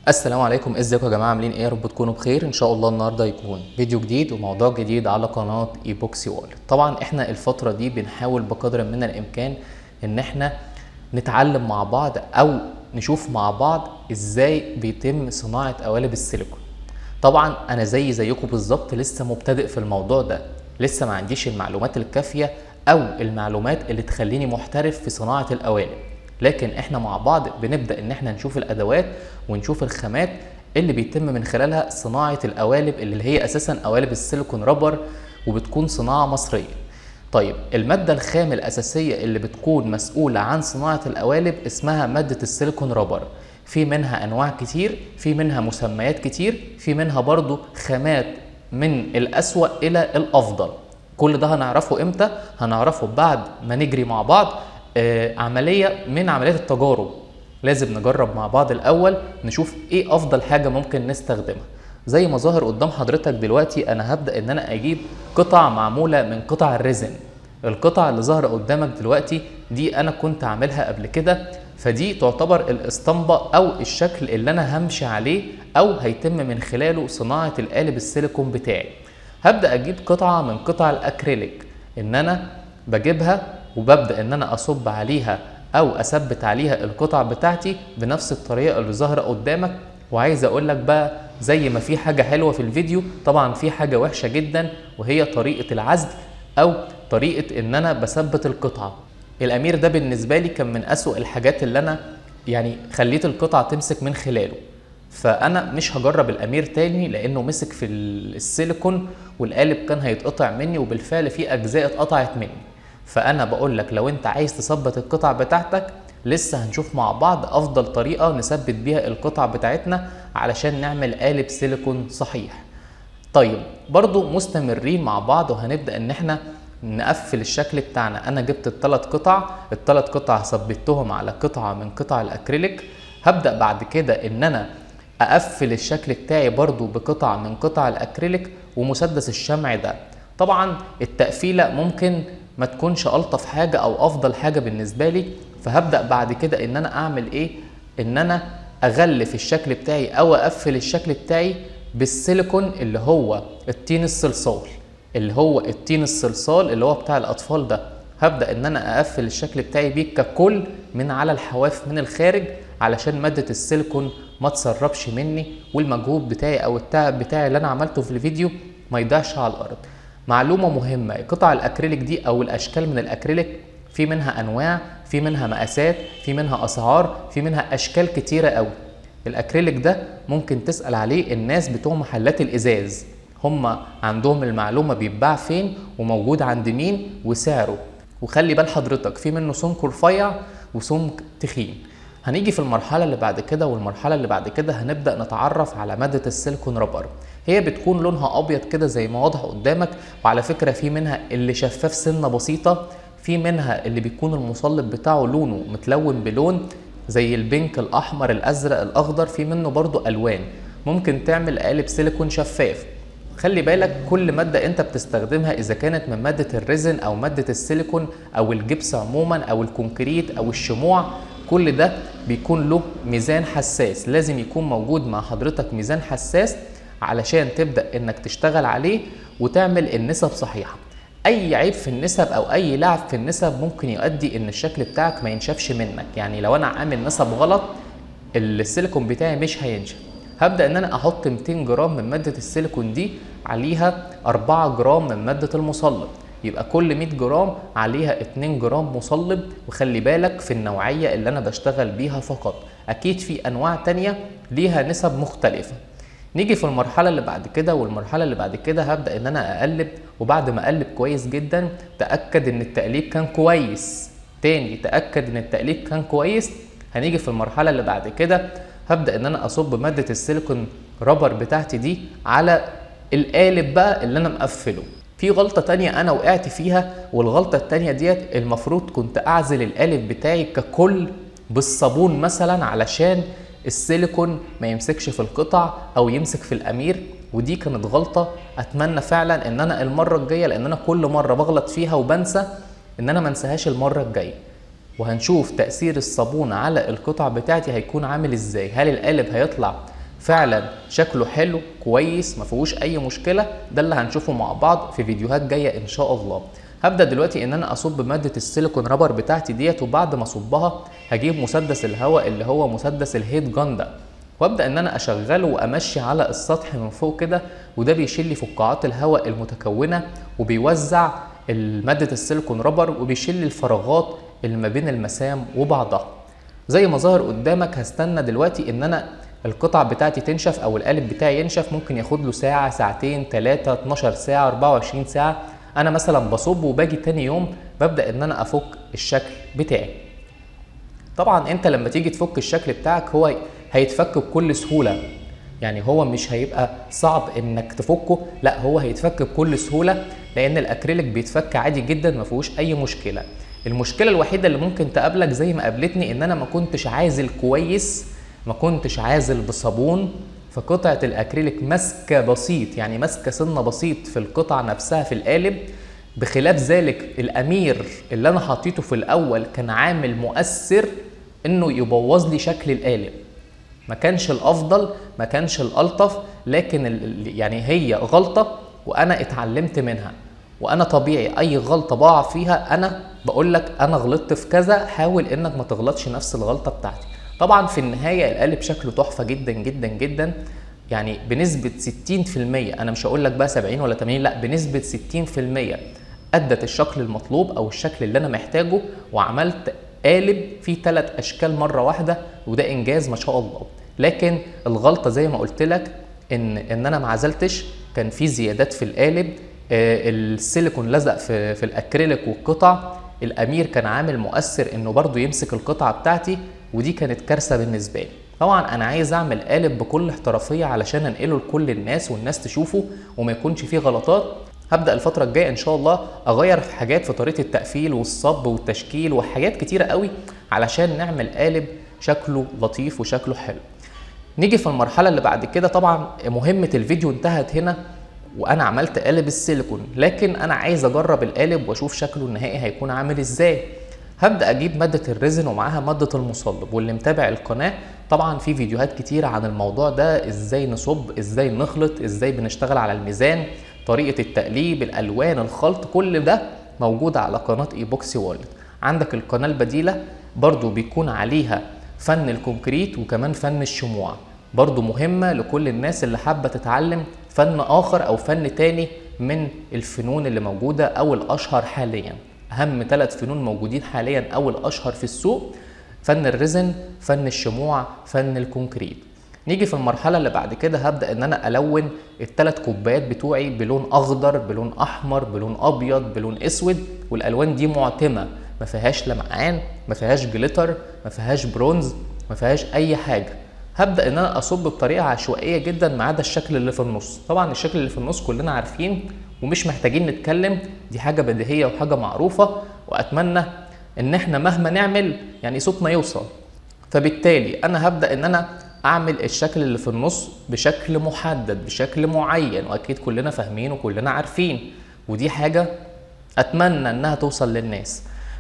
السلام عليكم ازيكم يا جماعه عاملين ايه يا رب تكونوا بخير ان شاء الله النهارده يكون فيديو جديد وموضوع جديد على قناه ايبوكسي وول طبعا احنا الفتره دي بنحاول بقدر من الامكان ان احنا نتعلم مع بعض او نشوف مع بعض ازاي بيتم صناعه قوالب السيليكون طبعا انا زي زيكم بالظبط لسه مبتدئ في الموضوع ده لسه ما عنديش المعلومات الكافيه او المعلومات اللي تخليني محترف في صناعه القوالب لكن احنا مع بعض بنبدا ان احنا نشوف الادوات ونشوف الخامات اللي بيتم من خلالها صناعه القوالب اللي هي اساسا قوالب السيليكون رابر وبتكون صناعه مصريه طيب المادة الخام الأساسية اللي بتكون مسؤولة عن صناعة القوالب اسمها مادة السيليكون رابر في منها أنواع كتير في منها مسميات كتير في منها برضو خامات من الأسوأ إلى الأفضل كل ده هنعرفه إمتى؟ هنعرفه بعد ما نجري مع بعض آه، عملية من عمليات التجارب لازم نجرب مع بعض الأول نشوف إيه أفضل حاجة ممكن نستخدمها زي ما ظاهر قدام حضرتك دلوقتي أنا هبدأ إن أنا أجيب قطع معمولة من قطع الريزن القطع اللي ظاهرة قدامك دلوقتي دي أنا كنت عاملها قبل كده فدي تعتبر الاسطمبة أو الشكل اللي أنا همشي عليه أو هيتم من خلاله صناعة القالب السيليكون بتاعي هبدأ أجيب قطعة من قطع الأكريليك إن أنا بجيبها وببدأ إن أنا أصب عليها أو أثبت عليها القطع بتاعتي بنفس الطريقة اللي ظاهرة قدامك وعايز أقول لك بقى زي ما في حاجة حلوة في الفيديو طبعا في حاجة وحشة جدا وهي طريقة العزل أو طريقة إن أنا بثبت القطعة الأمير ده بالنسبة لي كان من أسوأ الحاجات اللي أنا يعني خليت القطعة تمسك من خلاله فانا مش هجرب الامير تاني لانه مسك في السيليكون والقالب كان هيتقطع مني وبالفعل في اجزاء اتقطعت مني فانا بقول لك لو انت عايز تثبت القطع بتاعتك لسه هنشوف مع بعض افضل طريقه نثبت بيها القطع بتاعتنا علشان نعمل قالب سيليكون صحيح طيب برضو مستمرين مع بعض وهنبدا ان احنا نقفل الشكل بتاعنا انا جبت الثلاث قطع الثلاث قطع ثبتهم على قطعه من قطع الاكريليك هبدا بعد كده ان انا اقفل الشكل بتاعي برضو بقطع من قطع الاكريليك ومسدس الشمع ده طبعا التقفيله ممكن ما تكونش الطف حاجه او افضل حاجه بالنسبه لي فهبدا بعد كده ان انا اعمل ايه ان انا اغلف الشكل بتاعي او اقفل الشكل بتاعي بالسيليكون اللي هو التين الصلصال اللي هو التين الصلصال اللي هو بتاع الاطفال ده هبدا ان انا اقفل الشكل بتاعي بيه ككل من على الحواف من الخارج علشان ماده السيليكون ما تسربش مني والمجهود بتاعي او التعب بتاعي اللي انا عملته في الفيديو ما يضيعش على الارض معلومه مهمه قطع الاكريليك دي او الاشكال من الاكريليك في منها انواع في منها مقاسات في منها اسعار في منها اشكال كتيره قوي الاكريليك ده ممكن تسال عليه الناس بتوع محلات الازاز هم عندهم المعلومه بيتباع فين وموجود عند مين وسعره وخلي بال حضرتك في منه سمك رفيع وسمك تخين هنيجي في المرحلة اللي بعد كده والمرحلة اللي بعد كده هنبدأ نتعرف على مادة السيليكون رابر هي بتكون لونها أبيض كده زي ما واضح قدامك وعلى فكرة في منها اللي شفاف سنة بسيطة في منها اللي بيكون المصلب بتاعه لونه متلون بلون زي البينك الأحمر الأزرق الأخضر في منه برضو ألوان ممكن تعمل قالب سيليكون شفاف خلي بالك كل مادة انت بتستخدمها اذا كانت من مادة الريزن او مادة السيليكون او الجبس عموما او الكونكريت او الشموع كل ده بيكون له ميزان حساس لازم يكون موجود مع حضرتك ميزان حساس علشان تبدأ انك تشتغل عليه وتعمل النسب صحيحة اي عيب في النسب او اي لعب في النسب ممكن يؤدي ان الشكل بتاعك ما ينشفش منك يعني لو انا عامل نسب غلط السيليكون بتاعي مش هينشف هبدا ان انا احط 200 جرام من ماده السيليكون دي عليها 4 جرام من ماده المصلب يبقى كل 100 جرام عليها 2 جرام مصلب وخلي بالك في النوعيه اللي انا بشتغل بيها فقط اكيد في انواع تانية ليها نسب مختلفه نيجي في المرحله اللي بعد كده والمرحله اللي بعد كده هبدا ان انا اقلب وبعد ما اقلب كويس جدا تاكد ان التقليب كان كويس تاني تاكد ان التقليب كان كويس هنيجي في المرحله اللي بعد كده هبدا ان انا اصب ماده السيليكون رابر بتاعتي دي على القالب بقى اللي انا مقفله في غلطه تانية انا وقعت فيها والغلطه التانية ديت المفروض كنت اعزل القالب بتاعي ككل بالصابون مثلا علشان السيليكون ما يمسكش في القطع او يمسك في الامير ودي كانت غلطه اتمنى فعلا ان انا المره الجايه لان انا كل مره بغلط فيها وبنسى ان انا ما انساهاش المره الجايه وهنشوف تأثير الصابون على القطع بتاعتي هيكون عامل ازاي هل القالب هيطلع فعلا شكله حلو كويس ما فيهوش اي مشكله ده اللي هنشوفه مع بعض في فيديوهات جايه ان شاء الله هبدا دلوقتي ان انا اصب ماده السيليكون رابر بتاعتي ديت وبعد ما اصبها هجيب مسدس الهواء اللي هو مسدس الهيت جان ده وابدا ان انا اشغله وامشي على السطح من فوق كده وده بيشيل لي فقاعات الهواء المتكونه وبيوزع ماده السيليكون رابر وبيشيل لي الفراغات اللي ما بين المسام وبعضها زي ما ظهر قدامك هستنى دلوقتي ان انا القطع بتاعتي تنشف او القالب بتاعي ينشف ممكن ياخد له ساعه ساعتين 3 12 ساعه 24 ساعه انا مثلا بصب وباجي تاني يوم ببدا ان انا افك الشكل بتاعي طبعا انت لما تيجي تفك الشكل بتاعك هو هيتفك بكل سهوله يعني هو مش هيبقى صعب انك تفكه لا هو هيتفك بكل سهوله لان الاكريليك بيتفك عادي جدا ما فيهوش اي مشكله المشكله الوحيده اللي ممكن تقابلك زي ما قابلتني ان انا ما كنتش عازل كويس ما كنتش عازل بصابون فقطعه الاكريليك ماسكه بسيط يعني ماسكه سنه بسيط في القطعه نفسها في القالب بخلاف ذلك الامير اللي انا حطيته في الاول كان عامل مؤثر انه يبوظ لي شكل القالب ما كانش الافضل ما كانش الالطف لكن يعني هي غلطه وانا اتعلمت منها وانا طبيعي اي غلطه بقع فيها انا بقول لك انا غلطت في كذا حاول انك ما تغلطش نفس الغلطه بتاعتي طبعا في النهايه القالب شكله تحفه جدا جدا جدا يعني بنسبه 60% انا مش هقول لك بقى 70 ولا 80 لا بنسبه 60% ادت الشكل المطلوب او الشكل اللي انا محتاجه وعملت قالب فيه ثلاث اشكال مره واحده وده انجاز ما شاء الله لكن الغلطه زي ما قلت لك ان ان انا ما عزلتش كان في زيادات في القالب آه السيليكون لزق في في الاكريليك والقطع الامير كان عامل مؤثر انه برضو يمسك القطعه بتاعتي ودي كانت كارثه بالنسبه لي طبعا انا عايز اعمل قالب بكل احترافيه علشان انقله لكل الناس والناس تشوفه وما يكونش فيه غلطات هبدا الفتره الجايه ان شاء الله اغير في حاجات في طريقه التقفيل والصب والتشكيل وحاجات كتيره قوي علشان نعمل قالب شكله لطيف وشكله حلو نيجي في المرحله اللي بعد كده طبعا مهمه الفيديو انتهت هنا وانا عملت قالب السيليكون لكن انا عايز اجرب القالب واشوف شكله النهائي هيكون عامل ازاي هبدا اجيب ماده الريزن ومعاها ماده المصلب واللي متابع القناه طبعا في فيديوهات كتيره عن الموضوع ده ازاي نصب ازاي نخلط ازاي بنشتغل على الميزان طريقه التقليب الالوان الخلط كل ده موجود على قناه ايبوكسي وورلد عندك القناه البديله برضو بيكون عليها فن الكونكريت وكمان فن الشموع برضو مهمة لكل الناس اللي حابة تتعلم فن آخر أو فن تاني من الفنون اللي موجودة أو الأشهر حاليا أهم ثلاث فنون موجودين حاليا أو الأشهر في السوق فن الريزن فن الشموع فن الكونكريت نيجي في المرحلة اللي بعد كده هبدأ إن أنا ألون الثلاث كوبايات بتوعي بلون أخضر بلون أحمر بلون أبيض بلون أسود والألوان دي معتمة ما فيهاش لمعان ما فيهاش جليتر ما فيهاش برونز ما فيهاش أي حاجة هبدا ان انا اصب بطريقه عشوائيه جدا ما عدا الشكل اللي في النص طبعا الشكل اللي في النص كلنا عارفين ومش محتاجين نتكلم دي حاجه بديهيه وحاجه معروفه واتمنى ان احنا مهما نعمل يعني صوتنا يوصل فبالتالي انا هبدا ان انا اعمل الشكل اللي في النص بشكل محدد بشكل معين واكيد كلنا فاهمين وكلنا عارفين ودي حاجه اتمنى انها توصل للناس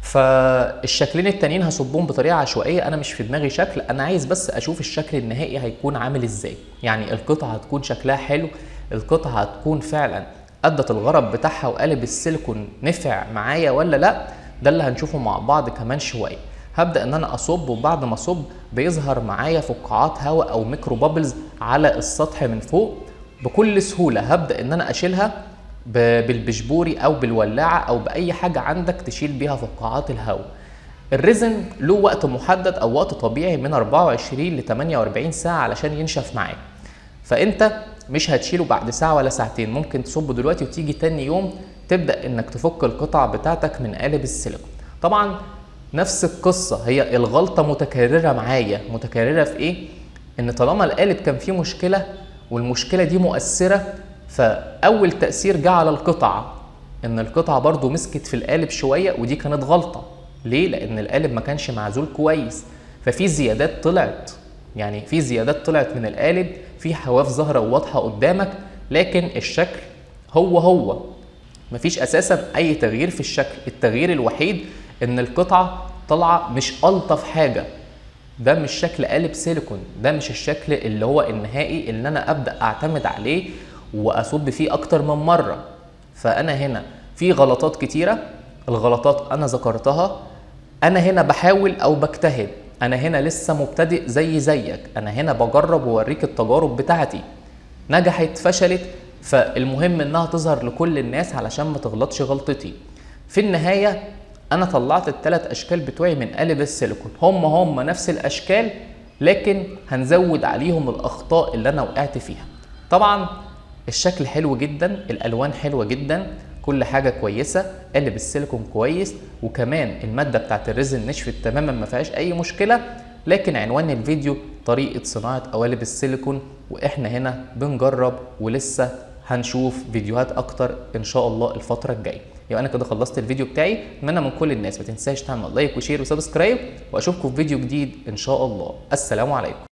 فالشكلين التانيين هصبهم بطريقه عشوائيه انا مش في دماغي شكل انا عايز بس اشوف الشكل النهائي هيكون عامل ازاي يعني القطعه هتكون شكلها حلو القطعه هتكون فعلا ادت الغرض بتاعها وقالب السيليكون نفع معايا ولا لا ده اللي هنشوفه مع بعض كمان شويه هبدا ان انا اصب وبعد ما اصب بيظهر معايا فقاعات هواء او ميكرو بابلز على السطح من فوق بكل سهوله هبدا ان انا اشيلها بالبشبوري او بالولاعه او باي حاجه عندك تشيل بيها فقاعات الهواء الريزن له وقت محدد او وقت طبيعي من 24 ل 48 ساعه علشان ينشف معاك فانت مش هتشيله بعد ساعه ولا ساعتين ممكن تصبه دلوقتي وتيجي تاني يوم تبدا انك تفك القطع بتاعتك من قالب السيليكون طبعا نفس القصه هي الغلطه متكرره معايا متكرره في ايه ان طالما القالب كان فيه مشكله والمشكله دي مؤثره فاول تاثير جه على القطعه ان القطعه برضو مسكت في القالب شويه ودي كانت غلطه ليه لان القالب ما كانش معزول كويس ففي زيادات طلعت يعني في زيادات طلعت من القالب في حواف ظاهره وواضحه قدامك لكن الشكل هو هو مفيش اساسا اي تغيير في الشكل التغيير الوحيد ان القطعه طالعه مش الطف حاجه ده مش شكل قالب سيليكون ده مش الشكل اللي هو النهائي اللي انا ابدا اعتمد عليه واصب فيه اكتر من مره فانا هنا في غلطات كتيره الغلطات انا ذكرتها انا هنا بحاول او بجتهد انا هنا لسه مبتدئ زي زيك انا هنا بجرب واوريك التجارب بتاعتي نجحت فشلت فالمهم انها تظهر لكل الناس علشان ما تغلطش غلطتي في النهايه انا طلعت الثلاث اشكال بتوعي من قالب السيليكون هم هم نفس الاشكال لكن هنزود عليهم الاخطاء اللي انا وقعت فيها طبعا الشكل حلو جدا الالوان حلوه جدا كل حاجه كويسه قالب السيليكون كويس وكمان الماده بتاعت الريزن نشفت تماما ما فيهاش اي مشكله لكن عنوان الفيديو طريقه صناعه قوالب السيليكون واحنا هنا بنجرب ولسه هنشوف فيديوهات اكتر ان شاء الله الفتره الجايه يبقى انا كده خلصت الفيديو بتاعي اتمنى من كل الناس ما تنساش تعمل لايك وشير وسبسكرايب واشوفكم في فيديو جديد ان شاء الله السلام عليكم